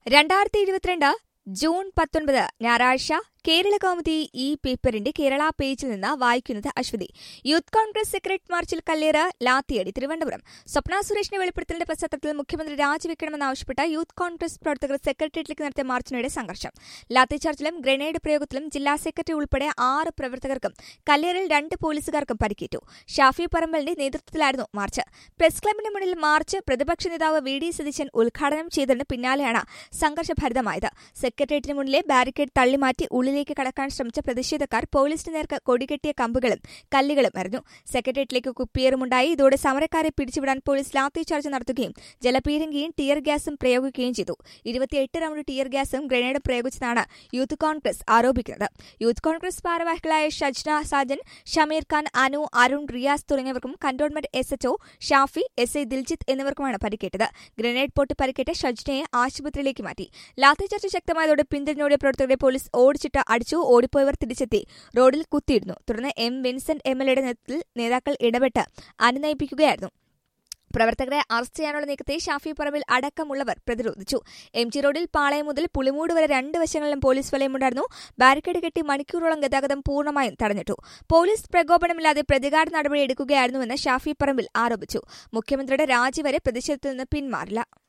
രണ്ടായിരത്തി ഇരുപത്തിരണ്ട് ജൂൺ പത്തൊൻപത് ഞായറാഴ്ച കേരള കൗമുദി ഈ പേപ്പറിന്റെ കേരള പേജിൽ നിന്ന് വായിക്കുന്നത് അശ്വതി യൂത്ത് കോൺഗ്രസ് സെക്രട്ടറി മാർച്ചിൽ കല്ലേറ് ലാത്തിയടി തിരുവനന്തപുരം സ്വപ്ന സുരേഷിന്റെ വെളിപ്പെടുത്തലിന്റെ പശ്ചാത്തലത്തിൽ മുഖ്യമന്ത്രി രാജിവെക്കണമെന്നാവശ്യപ്പെട്ട് യൂത്ത് കോൺഗ്രസ് പ്രവർത്തകർ സെക്രട്ടേറിയറ്റിലേക്ക് നടത്തിയ മാർച്ചിനിടെ സംഘർഷം ലാത്തിചാർജിലും ഗ്രനേഡ് പ്രയോഗത്തിലും ജില്ലാ സെക്രട്ടറി ഉൾപ്പെടെ ആറ് പ്രവർത്തകർക്കും കല്ലേറിൽ രണ്ട് പോലീസുകാർക്കും പരിക്കേറ്റു ഷാഫി പറമ്പലിന്റെ നേതൃത്വത്തിലായിരുന്നു മാർച്ച് പ്രസ് ക്ലബിന് മുന്നിൽ മാർച്ച് പ്രതിപക്ഷ നേതാവ് വി ഡി സതീശൻ ഉദ്ഘാടനം ചെയ്തതിന് പിന്നാലെയാണ് സംഘർഷഭരിതമായത് സെക്രട്ടേറിയറ്റിന് മുന്നിലെ ബാരിക്കേഡ് തള്ളിമാറ്റി ഉള്ളിലേക്ക് കടക്കാൻ ശ്രമിച്ച പ്രതിഷേധക്കാർ പോലീസിന് നേർക്ക് കൊടികെട്ടിയ കമ്പുകളും കല്ലുകളും എറിഞ്ഞു സെക്രട്ടേറിയറ്റിലേക്ക് കുപ്പിയേറുമുണ്ടായി ഇതോടെ സമരക്കാരെ പിടിച്ചുവിടാൻ പോലീസ് ലാത്തി ചാർജ് നടത്തുകയും ജലപീരങ്കിയും ടിയർ ഗ്യാസും പ്രയോഗിക്കുകയും ചെയ്തു ഇരുപത്തിയെട്ട് റൌണ്ട് ടിയർ ഗ്യാസും ഗ്രനേഡും പ്രയോഗിച്ചതാണ് യൂത്ത് കോൺഗ്രസ് ആരോപിക്കുന്നത് യൂത്ത് കോൺഗ്രസ് ഭാരവാഹികളായ ഷജ്ന സാജൻ ഷമീർ ഖാൻ അനു അരുൺ റിയാസ് തുടങ്ങിയവർക്കും cantonment S HO Shafi S I Diljith എന്നിവർക്കുമാണ് പരിക്കേറ്റത് ഗ്രനേഡ് പൊട്ടി പരിക്കേറ്റ ഷജ്നയെ ആശുപത്രിയിലേക്ക് മാറ്റി ലാത്തിചാർജ് ശക്തമായതോടെ പിന്തിരിഞ്ഞോടിയ പ്രവർത്തകരെ പോലീസ് ഓടിച്ചിട്ട് അടിച്ചു ഓടിപ്പോയവർ തിരിച്ചെത്തി റോഡിൽ കുത്തിയിരുന്നു തുടർന്ന് എം വിൻസെന്റ് എം എൽ എയുടെ നേതൃത്വത്തിൽ നേതാക്കൾ ഇടപെട്ട് അനുനയിപ്പിക്കുകയായിരുന്നു പ്രവർത്തകരെ അറസ്റ്റ് ചെയ്യാനുള്ള നീക്കത്തെ ഷാഫി പറമ്പിൽ അടക്കമുള്ളവർ പ്രതിരോധിച്ചു എം ജി റോഡിൽ പാളയം മുതൽ പുളിമൂട് വരെ രണ്ട് വശങ്ങളിലും പോലീസ് വലയമുണ്ടായിരുന്നു ബാരിക്കേഡ് കെട്ടി മണിക്കൂറോളം ഗതാഗതം പൂർണ്ണമായും തടഞ്ഞിട്ടു പോലീസ് പ്രകോപനമില്ലാതെ പ്രതികാര നടപടി എടുക്കുകയായിരുന്നുവെന്ന് ഷാഫി പറമ്പിൽ ആരോപിച്ചു മുഖ്യമന്ത്രിയുടെ രാജി വരെ പ്രതിഷേധത്തിൽ നിന്ന് പിന്മാറില്ല